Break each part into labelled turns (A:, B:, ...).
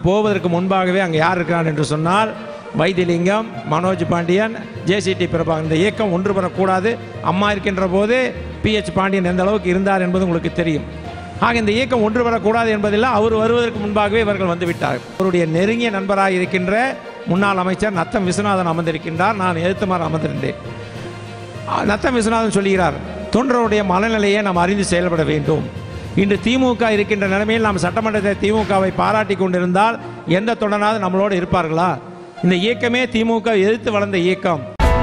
A: போவதற்கு முன்பாகவே அங்கே யார் இருக்கிறார் என்று சொன்னால் வைத்திலிங்கம் மனோஜ் பாண்டியன் ஜேசிடி பிரபா இந்த இயக்கம் ஒன்று பெறக்கூடாது அம்மா இருக்கின்ற போது பிஹெச் பாண்டியன் எந்த அளவுக்கு இருந்தார் என்பது உங்களுக்கு தெரியும் ஆக இந்த இயக்கம் ஒன்று பெறக்கூடாது என்பதில் அவர் வருவதற்கு முன்பாகவே இவர்கள் வந்து விட்டார்கள் அவருடைய நெருங்கிய நண்பராக இருக்கின்ற முன்னாள் அமைச்சர் நத்தம் விஸ்வநாதன் அமர்ந்திருக்கின்றார் நான் எழுத்துமாறு அமர்ந்திருந்தேன் நத்தம் விஸ்வநாதன் சொல்கிறார் தொண்டருடைய மனநிலையை நாம் அறிந்து செயல்பட வேண்டும் இன்று திமுக இருக்கின்ற நிலைமையில் நாம் சட்டமன்றத்தை திமுகவை பாராட்டி கொண்டிருந்தால் எந்த தொண்டனாவது நம்மளோடு இருப்பார்களா இந்த இயக்கமே திமுக எதிர்த்து வளர்ந்த இயக்கம்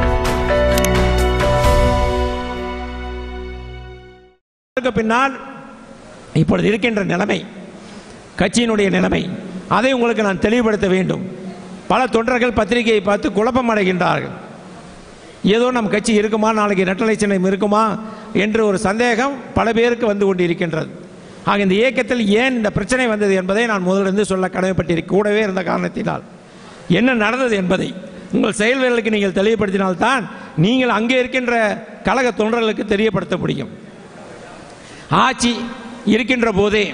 A: அதற்கு பின்னால் இப்பொழுது இருக்கின்ற நிலைமை கட்சியினுடைய நிலைமை அதை உங்களுக்கு நான் தெளிவுபடுத்த வேண்டும் பல தொண்டர்கள் பத்திரிகையை பார்த்து குழப்பம் அடைகின்றார்கள் ஏதோ நம் கட்சி இருக்குமா நாளைக்கு ரெட்டலை சின்னம் இருக்குமா என்று ஒரு சந்தேகம் பல பேருக்கு வந்து கொண்டிருக்கின்றது ஆக இந்த இயக்கத்தில் ஏன் இந்த பிரச்சனை வந்தது என்பதை நான் முதலிருந்து சொல்ல கடமைப்பட்டிருக்க கூடவே இருந்த காரணத்தினால் என்ன நடந்தது என்பதை உங்கள் செயல்களுக்கு நீங்கள் தெளிவுபடுத்தினால்தான் நீங்கள் அங்கே இருக்கின்ற கழக தொண்டர்களுக்கு தெரியப்படுத்த முடியும் ஆட்சி இருக்கின்ற போதே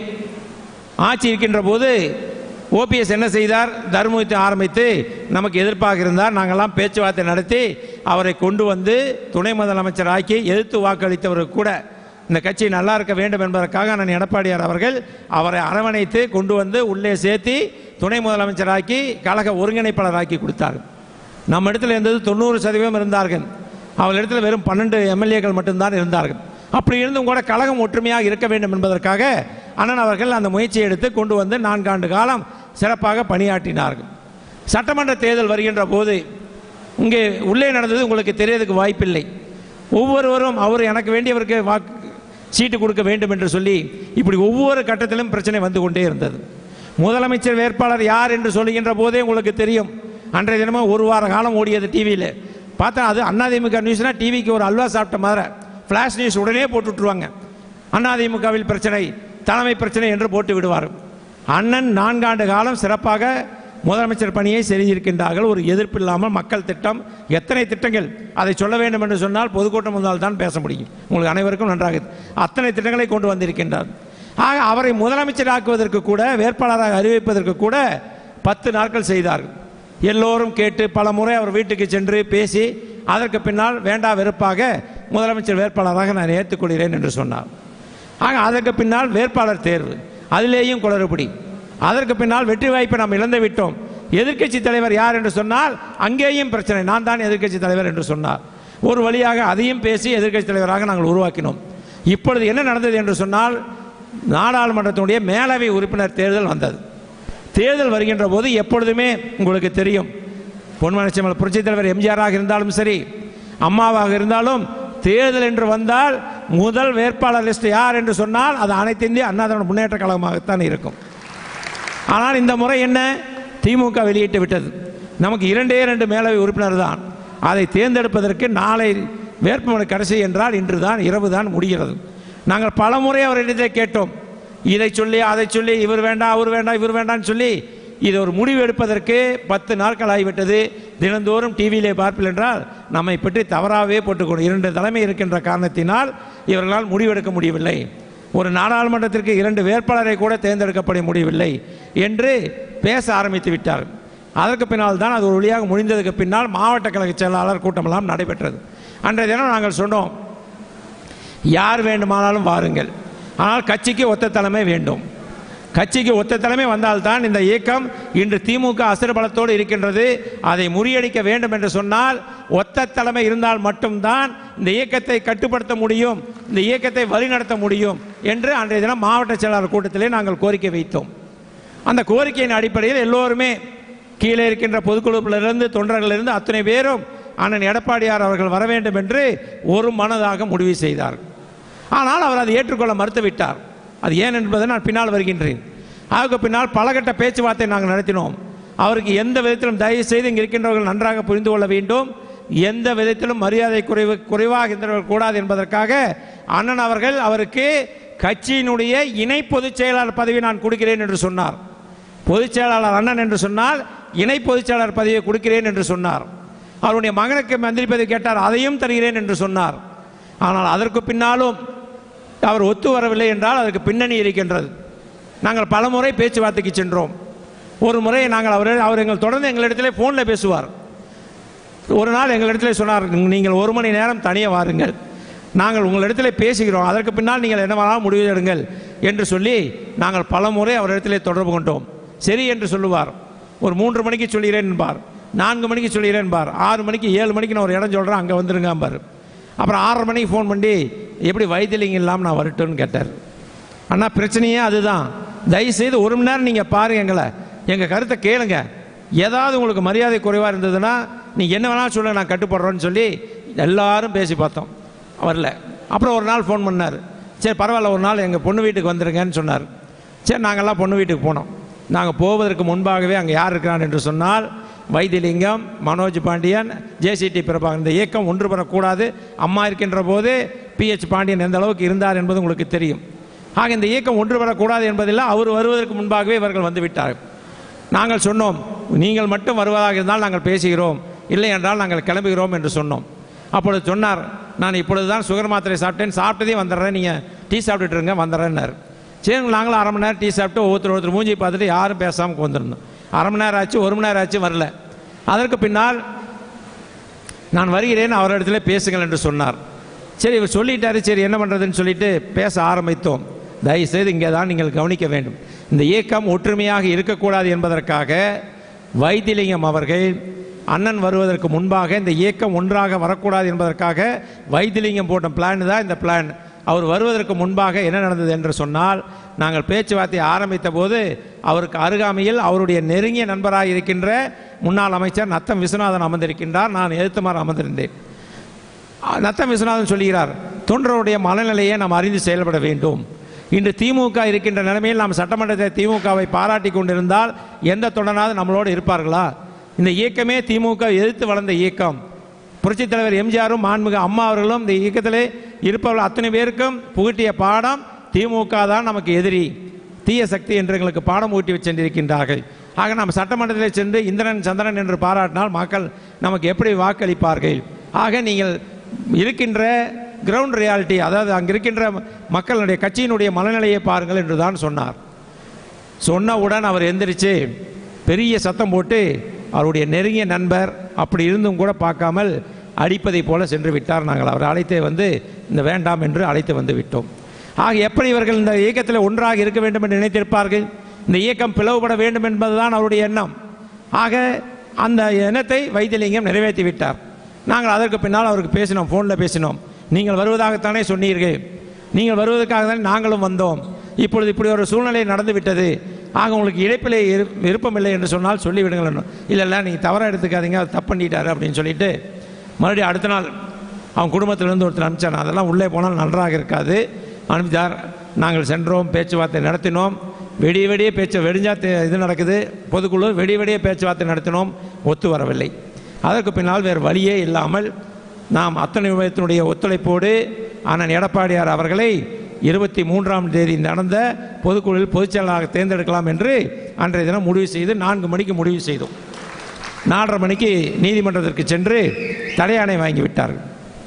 A: ஆட்சி இருக்கின்ற போது ஓபிஎஸ் என்ன செய்தார் தர்மத்தை ஆரம்பித்து நமக்கு எதிர்ப்பாக இருந்தார் நாங்கள்லாம் பேச்சுவார்த்தை நடத்தி அவரை கொண்டு வந்து துணை முதலமைச்சர் ஆக்கி எதிர்த்து வாக்களித்தவர்கள் கூட இந்த கட்சி நல்லா இருக்க வேண்டும் என்பதற்காக நான் எடப்பாடியார் அவர்கள் அவரை அரவணைத்து கொண்டு வந்து உள்ளே சேர்த்தி துணை முதலமைச்சராக்கி கழக ஒருங்கிணைப்பாளராக்கி கொடுத்தார்கள் நம்ம இடத்துல இருந்தது தொண்ணூறு சதவீதம் இருந்தார்கள் அவர்களிடத்தில் வெறும் பன்னெண்டு எம்எல்ஏக்கள் மட்டும்தான் இருந்தார்கள் அப்படி இருந்தும் கூட கழகம் ஒற்றுமையாக இருக்க வேண்டும் என்பதற்காக அண்ணன் அவர்கள் அந்த முயற்சியை எடுத்து கொண்டு வந்து நான்காண்டு காலம் சிறப்பாக பணியாற்றினார்கள் சட்டமன்ற தேர்தல் வருகின்ற போது இங்கே உள்ளே நடந்தது உங்களுக்கு தெரியறதுக்கு வாய்ப்பில்லை ஒவ்வொருவரும் அவர் எனக்கு வேண்டியவருக்கு வாக்கு சீட்டு கொடுக்க வேண்டும் என்று சொல்லி இப்படி ஒவ்வொரு கட்டத்திலும் பிரச்சனை வந்து கொண்டே இருந்தது முதலமைச்சர் வேட்பாளர் யார் என்று சொல்லுகின்ற போதே உங்களுக்கு தெரியும் அன்றைய தினமும் ஒரு வார காலம் ஓடியது டிவியில் பார்த்தா அது அதிமுக நியூஸ்னா டிவிக்கு ஒரு அல்வா சாப்பிட்ட மாதிரி ஃப்ளாஷ் நியூஸ் உடனே போட்டு விட்டுருவாங்க அதிமுகவில் பிரச்சனை தலைமை பிரச்சனை என்று போட்டு விடுவார் அண்ணன் நான்காண்டு காலம் சிறப்பாக முதலமைச்சர் பணியை செய்திருக்கின்றார்கள் ஒரு எதிர்ப்பு இல்லாமல் மக்கள் திட்டம் எத்தனை திட்டங்கள் அதை சொல்ல வேண்டும் என்று சொன்னால் பொதுக்கூட்டம் வந்தால் தான் பேச முடியும் உங்களுக்கு அனைவருக்கும் நன்றாக அத்தனை திட்டங்களை கொண்டு வந்திருக்கின்றார் ஆக அவரை முதலமைச்சராக்குவதற்கு கூட வேட்பாளராக அறிவிப்பதற்கு கூட பத்து நாட்கள் செய்தார்கள் எல்லோரும் கேட்டு பல முறை அவர் வீட்டுக்கு சென்று பேசி அதற்கு பின்னால் வேண்டா வெறுப்பாக முதலமைச்சர் வேட்பாளராக நான் ஏற்றுக்கொள்கிறேன் என்று சொன்னார் ஆக அதற்கு பின்னால் வேட்பாளர் தேர்வு அதிலேயும் குளறுபடி அதற்கு பின்னால் வெற்றி வாய்ப்பை நாம் இழந்து விட்டோம் எதிர்க்கட்சி தலைவர் யார் என்று சொன்னால் அங்கேயும் பிரச்சனை நான் தான் எதிர்க்கட்சி தலைவர் என்று சொன்னார் ஒரு வழியாக அதையும் பேசி எதிர்க்கட்சி தலைவராக நாங்கள் உருவாக்கினோம் இப்பொழுது என்ன நடந்தது என்று சொன்னால் நாடாளுமன்றத்தினுடைய மேலவை உறுப்பினர் தேர்தல் வந்தது தேர்தல் வருகின்ற போது எப்பொழுதுமே உங்களுக்கு தெரியும் பொன்மனச்செம்மல் புரட்சித் தலைவர் எம்ஜிஆராக இருந்தாலும் சரி அம்மாவாக இருந்தாலும் தேர்தல் என்று வந்தால் முதல் வேட்பாளர் லிஸ்ட் யார் என்று சொன்னால் அது அனைத்து இந்திய அண்ணா திராவிட முன்னேற்ற கழகமாகத்தான் இருக்கும் ஆனால் இந்த முறை என்ன திமுக வெளியிட்டு விட்டது நமக்கு இரண்டே இரண்டு மேலவை உறுப்பினர் தான் அதை தேர்ந்தெடுப்பதற்கு நாளை வேட்புமனு கடைசி என்றால் இன்று தான் இரவு தான் முடிகிறது நாங்கள் பலமுறை அவரிடத்தில் கேட்டோம் இதை சொல்லி அதை சொல்லி இவர் வேண்டாம் அவர் வேண்டாம் இவர் வேண்டாம்னு சொல்லி இது ஒரு முடிவு எடுப்பதற்கு பத்து நாட்கள் ஆகிவிட்டது தினந்தோறும் டிவியிலே பார்ப்பில் என்றால் நம்மை பற்றி தவறாகவே போட்டுக்கொண்டு இரண்டு தலைமை இருக்கின்ற காரணத்தினால் இவர்களால் முடிவெடுக்க முடியவில்லை ஒரு நாடாளுமன்றத்திற்கு இரண்டு வேட்பாளரை கூட தேர்ந்தெடுக்கப்பட முடியவில்லை என்று பேச ஆரம்பித்து விட்டார் அதற்கு பின்னால் தான் அது ஒரு வழியாக முடிந்ததுக்கு பின்னால் மாவட்ட கழக செயலாளர் கூட்டமெல்லாம் நடைபெற்றது அன்றைய தினம் நாங்கள் சொன்னோம் யார் வேண்டுமானாலும் வாருங்கள் ஆனால் கட்சிக்கு ஒத்த தலைமை வேண்டும் கட்சிக்கு ஒத்த தலைமை வந்தால்தான் இந்த இயக்கம் இன்று திமுக அசுரபலத்தோடு இருக்கின்றது அதை முறியடிக்க வேண்டும் என்று சொன்னால் ஒத்த தலைமை இருந்தால் மட்டும்தான் இந்த இயக்கத்தை கட்டுப்படுத்த முடியும் இந்த இயக்கத்தை வழிநடத்த முடியும் என்று அன்றைய தினம் மாவட்ட செயலாளர் கூட்டத்திலே நாங்கள் கோரிக்கை வைத்தோம் அந்த கோரிக்கையின் அடிப்படையில் எல்லோருமே கீழே இருக்கின்ற பொதுக்குழுப்பிலிருந்து தொண்டர்களிலிருந்து அத்தனை பேரும் அண்ணன் எடப்பாடியார் அவர்கள் வர வேண்டும் என்று ஒரு மனதாக முடிவு செய்தார் ஆனால் அவர் அதை ஏற்றுக்கொள்ள மறுத்துவிட்டார் அது ஏன் என்பதை நான் பின்னால் வருகின்றேன் அதுக்கு பின்னால் பலகட்ட பேச்சுவார்த்தை நாங்கள் நடத்தினோம் அவருக்கு எந்த விதத்திலும் தயவு செய்து இங்கே இருக்கின்றவர்கள் நன்றாக புரிந்து கொள்ள வேண்டும் எந்த விதத்திலும் மரியாதை குறைவு குறைவாக இருந்தவர்கள் கூடாது என்பதற்காக அண்ணன் அவர்கள் அவருக்கு கட்சியினுடைய இணை பொதுச் செயலாளர் பதவி நான் கொடுக்கிறேன் என்று சொன்னார் பொதுச் செயலாளர் அண்ணன் என்று சொன்னால் இணை பொதுச் செயலாளர் பதவியை கொடுக்கிறேன் என்று சொன்னார் அவருடைய மகனுக்கு மந்திரி பதவி கேட்டார் அதையும் தருகிறேன் என்று சொன்னார் ஆனால் அதற்கு பின்னாலும் அவர் ஒத்து வரவில்லை என்றால் அதற்கு பின்னணி இருக்கின்றது நாங்கள் பலமுறை பேச்சுவார்த்தைக்கு சென்றோம் ஒரு முறை நாங்கள் அவர் அவர் எங்கள் தொடர்ந்து எங்களிடத்திலே ஃபோனில் பேசுவார் ஒரு நாள் எங்களிடத்தில் சொன்னார் நீங்கள் ஒரு மணி நேரம் தனியே வாருங்கள் நாங்கள் உங்களிடத்தில் பேசுகிறோம் அதற்கு பின்னால் நீங்கள் என்ன வேணாலும் முடிவு எடுங்கள் என்று சொல்லி நாங்கள் பல முறை அவரிடத்திலே தொடர்பு கொண்டோம் சரி என்று சொல்லுவார் ஒரு மூன்று மணிக்கு சொல்கிறேன் என்பார் நான்கு மணிக்கு சொல்கிறேன் என்பார் ஆறு மணிக்கு ஏழு மணிக்கு நான் ஒரு இடம் சொல்கிறேன் அங்கே வந்துருங்க பார் அப்புறம் ஆறரை மணிக்கு ஃபோன் பண்ணி எப்படி வைத்தியலிங்கம் இல்லாமல் நான் வரட்டும்னு கேட்டார் அண்ணா பிரச்சனையே அதுதான் தயவுசெய்து ஒரு மணி நேரம் நீங்கள் பாருங்க எங்களை எங்கள் கருத்தை கேளுங்க ஏதாவது உங்களுக்கு மரியாதை குறைவாக இருந்ததுன்னா நீ என்ன வேணாலும் சொல்ல நான் கட்டுப்படுறோன்னு சொல்லி எல்லாரும் பேசி பார்த்தோம் வரல அப்புறம் ஒரு நாள் ஃபோன் பண்ணார் சரி பரவாயில்ல ஒரு நாள் எங்கள் பொண்ணு வீட்டுக்கு வந்துருங்கன்னு சொன்னார் சரி நாங்கள்லாம் பொண்ணு வீட்டுக்கு போனோம் நாங்கள் போவதற்கு முன்பாகவே அங்கே யார் இருக்கிறான் என்று சொன்னால் வைத்தியலிங்கம் மனோஜ் பாண்டியன் ஜேசிடி பிரபாகர் இந்த இயக்கம் ஒன்று பெறக்கூடாது அம்மா இருக்கின்ற போது பிஹெச் பாண்டியன் எந்த அளவுக்கு இருந்தார் என்பது உங்களுக்கு தெரியும் ஆக இந்த இயக்கம் ஒன்று பெறக்கூடாது என்பதெல்லாம் அவர் வருவதற்கு முன்பாகவே இவர்கள் வந்து விட்டார்கள் நாங்கள் சொன்னோம் நீங்கள் மட்டும் வருவதாக இருந்தால் நாங்கள் பேசுகிறோம் இல்லை என்றால் நாங்கள் கிளம்புகிறோம் என்று சொன்னோம் அப்பொழுது சொன்னார் நான் இப்பொழுது தான் சுகர் மாத்திரை சாப்பிட்டேன் சாப்பிட்டதே வந்துடுறேன் நீங்கள் டீ சாப்பிட்டுட்டு இருங்க வந்துடுறேன்னாரு சரி நாங்களும் அரை மணி நேரம் டீ சாப்பிட்டு ஒவ்வொருத்தர் ஒருத்தர் மூஞ்சி பார்த்துட்டு யாரும் பேசாமல் வந்திருந்தோம் அரை மணி நேரம் ஆச்சு ஒரு மணி நேரம் ஆச்சு வரல அதற்கு பின்னால் நான் வருகிறேன் அவரிடத்துல பேசுங்கள் என்று சொன்னார் சரி இவர் சொல்லிட்டாரு சரி என்ன பண்ணுறதுன்னு சொல்லிட்டு பேச ஆரம்பித்தோம் தயவுசெய்து இங்கே தான் நீங்கள் கவனிக்க வேண்டும் இந்த இயக்கம் ஒற்றுமையாக இருக்கக்கூடாது என்பதற்காக வைத்திலிங்கம் அவர்கள் அண்ணன் வருவதற்கு முன்பாக இந்த இயக்கம் ஒன்றாக வரக்கூடாது என்பதற்காக வைத்திலிங்கம் போட்ட பிளான் தான் இந்த பிளான் அவர் வருவதற்கு முன்பாக என்ன நடந்தது என்று சொன்னால் நாங்கள் பேச்சுவார்த்தை ஆரம்பித்த போது அவருக்கு அருகாமையில் அவருடைய நெருங்கிய நண்பராக இருக்கின்ற முன்னாள் அமைச்சர் நத்தம் விஸ்வநாதன் அமர்ந்திருக்கின்றார் நான் எதிர்த்துமாறு அமர்ந்திருந்தேன் நத்தம் விஸ்வநாதன் சொல்கிறார் தொண்டருடைய மனநிலையை நாம் அறிந்து செயல்பட வேண்டும் இன்று திமுக இருக்கின்ற நிலைமையில் நாம் சட்டமன்றத்தில் திமுகவை பாராட்டி கொண்டிருந்தால் எந்த தொண்டனாவது நம்மளோடு இருப்பார்களா இந்த இயக்கமே திமுக எதிர்த்து வளர்ந்த இயக்கம் புரட்சித் தலைவர் எம்ஜிஆரும் மாண்புமிகு அம்மா அவர்களும் இந்த இயக்கத்திலே இருப்பவர்கள் அத்தனை பேருக்கும் புகட்டிய பாடம் திமுக தான் நமக்கு எதிரி தீய சக்தி என்று எங்களுக்கு பாடம் ஊட்டி சென்றிருக்கின்றார்கள் ஆக நாம் சட்டமன்றத்தில் சென்று இந்திரன் சந்திரன் என்று பாராட்டினால் மக்கள் நமக்கு எப்படி வாக்களிப்பார்கள் ஆக நீங்கள் இருக்கின்ற கிரவுண்ட் ரியாலிட்டி அதாவது அங்கே இருக்கின்ற மக்களுடைய கட்சியினுடைய மனநிலையை பாருங்கள் என்று தான் சொன்னார் சொன்னவுடன் அவர் எந்திரிச்சு பெரிய சத்தம் போட்டு அவருடைய நெருங்கிய நண்பர் அப்படி இருந்தும் கூட பார்க்காமல் அடிப்பதை போல சென்று விட்டார் நாங்கள் அவரை அழைத்து வந்து இந்த வேண்டாம் என்று அழைத்து வந்து விட்டோம் ஆக எப்படி இவர்கள் இந்த இயக்கத்தில் ஒன்றாக இருக்க வேண்டும் என்று நினைத்திருப்பார்கள் இந்த இயக்கம் பிளவுபட வேண்டும் என்பதுதான் அவருடைய எண்ணம் ஆக அந்த எண்ணத்தை வைத்தியலிங்கம் நிறைவேற்றி விட்டார் நாங்கள் அதற்கு பின்னால் அவருக்கு பேசினோம் ஃபோனில் பேசினோம் நீங்கள் வருவதாகத்தானே சொன்னீர்கள் நீங்கள் வருவதற்காக தானே நாங்களும் வந்தோம் இப்பொழுது இப்படி ஒரு சூழ்நிலை நடந்து விட்டது ஆக உங்களுக்கு இழைப்பிலே இரு- விருப்பமில்லை என்று சொன்னால் சொல்லிவிடுங்கள் இல்லை இல்லை நீங்கள் தவறாக எடுத்துக்காதீங்க அது தப்பு பண்ணிட்டாரு அப்படின்னு சொல்லிட்டு மறுபடியும் அடுத்த நாள் அவன் குடும்பத்திலிருந்து ஒருத்தர் அனுப்பிச்சான் அதெல்லாம் உள்ளே போனால் நன்றாக இருக்காது அனுப்பிச்சார் நாங்கள் சென்றோம் பேச்சுவார்த்தை நடத்தினோம் வெடிய வெடிய பேச்சு வெடிஞ்சா தே- இது நடக்குது பொதுக்குழு வெடிய வெடிய பேச்சுவார்த்தை நடத்தினோம் ஒத்து வரவில்லை அதற்கு பின்னால் வேறு வழியே இல்லாமல் நாம் அத்தனை விதத்தினுடைய ஒத்துழைப்போடு அண்ணன் எடப்பாடியார் அவர்களை இருபத்தி மூன்றாம் தேதி நடந்த பொதுக்குழுவில் பொதுச்செயலாளராக தேர்ந்தெடுக்கலாம் என்று அன்றைய தினம் முடிவு செய்து நான்கு மணிக்கு முடிவு செய்தோம் நாலரை மணிக்கு நீதிமன்றத்திற்கு சென்று தடையாணை வாங்கி விட்டார்கள்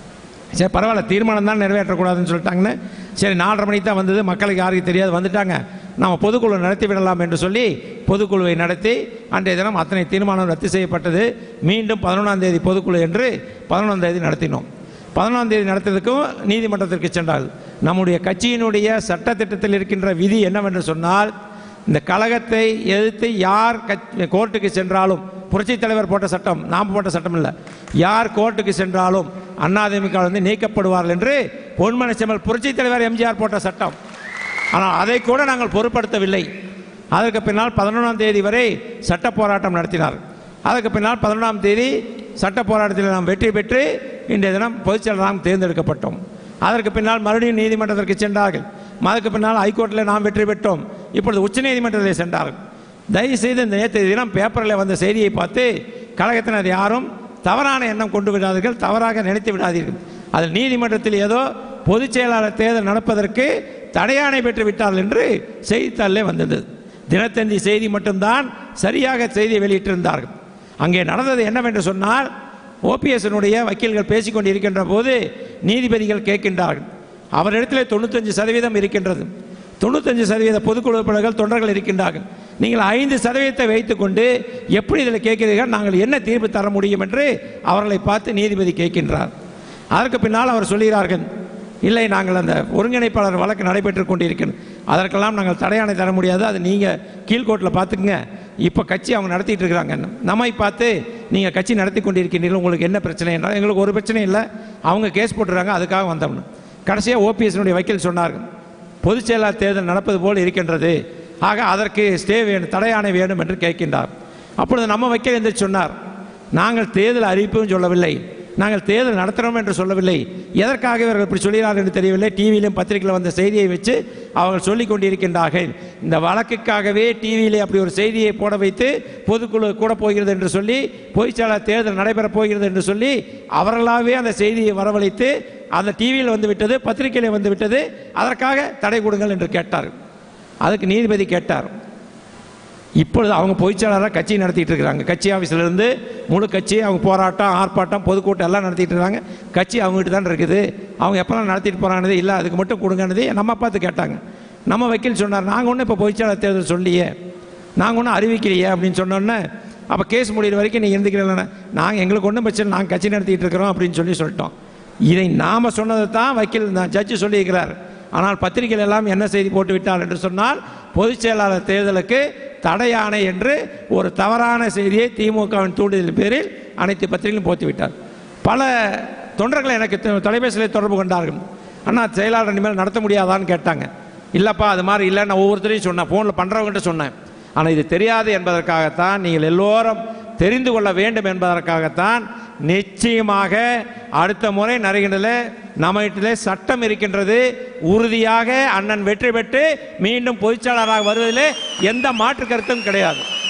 A: சரி பரவாயில்ல தீர்மானம் தான் நிறைவேற்றக்கூடாதுன்னு சொல்லிட்டாங்கன்னு சரி நாலரை மணிக்கு தான் வந்தது மக்களுக்கு யாருக்கு தெரியாது வந்துட்டாங்க நம்ம பொதுக்குழு நடத்தி விடலாம் என்று சொல்லி பொதுக்குழுவை நடத்தி அன்றைய தினம் அத்தனை தீர்மானம் ரத்து செய்யப்பட்டது மீண்டும் பதினொன்றாம் தேதி பொதுக்குழு என்று பதினொன்றாம் தேதி நடத்தினோம் பதினொன்றாம் தேதி நடத்தியதுக்கும் நீதிமன்றத்திற்கு சென்றால் நம்முடைய கட்சியினுடைய சட்டத்திட்டத்தில் இருக்கின்ற விதி என்னவென்று சொன்னால் இந்த கழகத்தை எதிர்த்து யார் கட்சி கோர்ட்டுக்கு சென்றாலும் புரட்சித் தலைவர் போட்ட சட்டம் நாம் போட்ட சட்டம் இல்லை யார் கோர்ட்டுக்கு சென்றாலும் அதிமுக வந்து நீக்கப்படுவார்கள் என்று பொன்மன செம்மல் புரட்சித் தலைவர் எம்ஜிஆர் போட்ட சட்டம் ஆனால் அதை கூட நாங்கள் பொருட்படுத்தவில்லை அதற்கு பின்னால் பதினொன்றாம் தேதி வரை சட்ட போராட்டம் நடத்தினார் அதற்கு பின்னால் பதினொன்றாம் தேதி சட்ட போராட்டத்தில் நாம் வெற்றி பெற்று இன்றைய தினம் பொதுச்செயலராக தேர்ந்தெடுக்கப்பட்டோம் அதற்கு பின்னால் மறுபடியும் நீதிமன்றத்திற்கு சென்றார்கள் அதற்கு பின்னால் ஹைகோர்ட்டில் நாம் வெற்றி பெற்றோம் இப்பொழுது உச்சநீதிமன்றத்தில் சென்றார்கள் தயவுசெய்து இந்த நேற்று தினம் பேப்பரில் வந்த செய்தியை பார்த்து கழகத்தினர் யாரும் தவறான எண்ணம் கொண்டு விடாதீர்கள் தவறாக நினைத்து விடாதீர்கள் அதில் நீதிமன்றத்தில் ஏதோ பொதுச் செயலாளர் தேர்தல் நடப்பதற்கு தடையாணை பெற்று விட்டார்கள் என்று செய்தித்தாளிலே வந்தது தினத்தந்தி செய்தி மட்டும்தான் சரியாக செய்தியை வெளியிட்டிருந்தார்கள் அங்கே நடந்தது என்னவென்று சொன்னால் ஓபிஎஸ்னுடைய வக்கீல்கள் பேசிக்கொண்டு இருக்கின்ற போது நீதிபதிகள் கேட்கின்றார்கள் அவரிடத்தில் தொண்ணூத்தஞ்சு சதவீதம் இருக்கின்றது தொண்ணூத்தஞ்சு சதவீத பொதுக்குழு உறுப்பினர்கள் தொண்டர்கள் இருக்கின்றார்கள் நீங்கள் ஐந்து சதவீதத்தை வைத்துக்கொண்டு எப்படி இதில் கேட்கிறீர்கள் நாங்கள் என்ன தீர்ப்பு தர முடியும் என்று அவர்களை பார்த்து நீதிபதி கேட்கின்றார் அதற்கு பின்னால் அவர் சொல்கிறார்கள் இல்லை நாங்கள் அந்த ஒருங்கிணைப்பாளர் வழக்கு நடைபெற்று கொண்டிருக்கிறோம் அதற்கெல்லாம் நாங்கள் தடையாணை தர முடியாது அது நீங்கள் கீழ்கோட்டில் பார்த்துக்குங்க இப்போ கட்சி அவங்க நடத்திட்டு இருக்கிறாங்க நம்மை பார்த்து நீங்கள் கட்சி நடத்தி கொண்டிருக்கின்றீர்கள் உங்களுக்கு என்ன பிரச்சனை என்றால் எங்களுக்கு ஒரு பிரச்சனை இல்லை அவங்க கேஸ் போட்டுறாங்க அதுக்காக வந்தோம்னு கடைசியாக ஓபிஎஸ்னுடைய வக்கீல் சொன்னார்கள் பொதுச் செயலாளர் தேர்தல் நடப்பது போல் இருக்கின்றது ஆக அதற்கு ஸ்டே வேணும் தடையாணை வேணும் என்று கேட்கின்றார் அப்பொழுது நம்ம வக்கீல் எந்திரிச்சு சொன்னார் நாங்கள் தேர்தல் அறிவிப்பும் சொல்லவில்லை நாங்கள் தேர்தல் நடத்துகிறோம் என்று சொல்லவில்லை எதற்காக இவர்கள் இப்படி சொல்கிறார்கள் என்று தெரியவில்லை டிவியிலும் பத்திரிகையில் வந்த செய்தியை வச்சு அவர்கள் சொல்லிக் கொண்டிருக்கின்றார்கள் இந்த வழக்குக்காகவே டிவியிலே அப்படி ஒரு செய்தியை போட வைத்து பொதுக்குழு கூட போகிறது என்று சொல்லி பொதுச்செயலாளர் தேர்தல் நடைபெறப் போகிறது என்று சொல்லி அவர்களாகவே அந்த செய்தியை வரவழைத்து அந்த டிவியில் வந்து விட்டது பத்திரிகையில் வந்து விட்டது அதற்காக தடை கொடுங்கள் என்று கேட்டார் அதுக்கு நீதிபதி கேட்டார் இப்பொழுது அவங்க பொதுச்செயலாளராக கட்சி நடத்திட்டு இருக்கிறாங்க கட்சி ஆஃபீஸில் இருந்து முழு கட்சி அவங்க போராட்டம் ஆர்ப்பாட்டம் பொதுக்கூட்டம் எல்லாம் நடத்திட்டு இருக்காங்க கட்சி அவங்ககிட்ட தான் இருக்குது அவங்க எப்போல்லாம் நடத்திட்டு போகிறானது இல்லை அதுக்கு மட்டும் கொடுங்கன்னது நம்ம பார்த்து கேட்டாங்க நம்ம வக்கீல் சொன்னார் நாங்கள் ஒன்றும் இப்போ பொதுச்செயலாளர் தேர்தல் சொல்லியே நாங்கள் ஒன்றும் அறிவிக்கலையே அப்படின்னு சொன்னோன்னே அப்போ கேஸ் முடிகிற வரைக்கும் நீங்கள் இருந்துக்கிறீங்களே நாங்கள் எங்களுக்கு ஒன்றும் பிரச்சனை நாங்கள் கட்சி நடத்திட்டு இருக்கிறோம் அப்படின்னு சொல்லி சொல்லிட்டோம் இதை நாம் சொன்னதை தான் வக்கீல் ஜட்ஜு சொல்லியிருக்கிறார் ஆனால் பத்திரிகைகள் எல்லாம் என்ன செய்தி போட்டு விட்டார் என்று சொன்னால் பொதுச் செயலாளர் தேர்தலுக்கு தடையாணை என்று ஒரு தவறான செய்தியை திமுகவின் தூண்டுதல் பேரில் அனைத்து பத்திரிகைகளும் போட்டு விட்டார் பல தொண்டர்கள் எனக்கு தொ- தொலைபேசியில் தொடர்பு கொண்டார்கள் அண்ணா செயலாளர் இனிமேல் நடத்த முடியாதான்னு கேட்டாங்க இல்லைப்பா அது மாதிரி இல்லை நான் ஒவ்வொருத்தரையும் சொன்னேன் ஃபோனில் பண்ணுறவங்ககிட்ட சொன்னேன் ஆனால் இது தெரியாது என்பதற்காகத்தான் நீங்கள் எல்லோரும் தெரிந்து கொள்ள வேண்டும் என்பதற்காகத்தான் நிச்சயமாக அடுத்த முறை நரைகின்றதில் நம்மகிட்டே சட்டம் இருக்கின்றது உறுதியாக அண்ணன் வெற்றி பெற்று மீண்டும் பொதுச்சாளராக வருவதிலே எந்த மாற்று கருத்தும் கிடையாது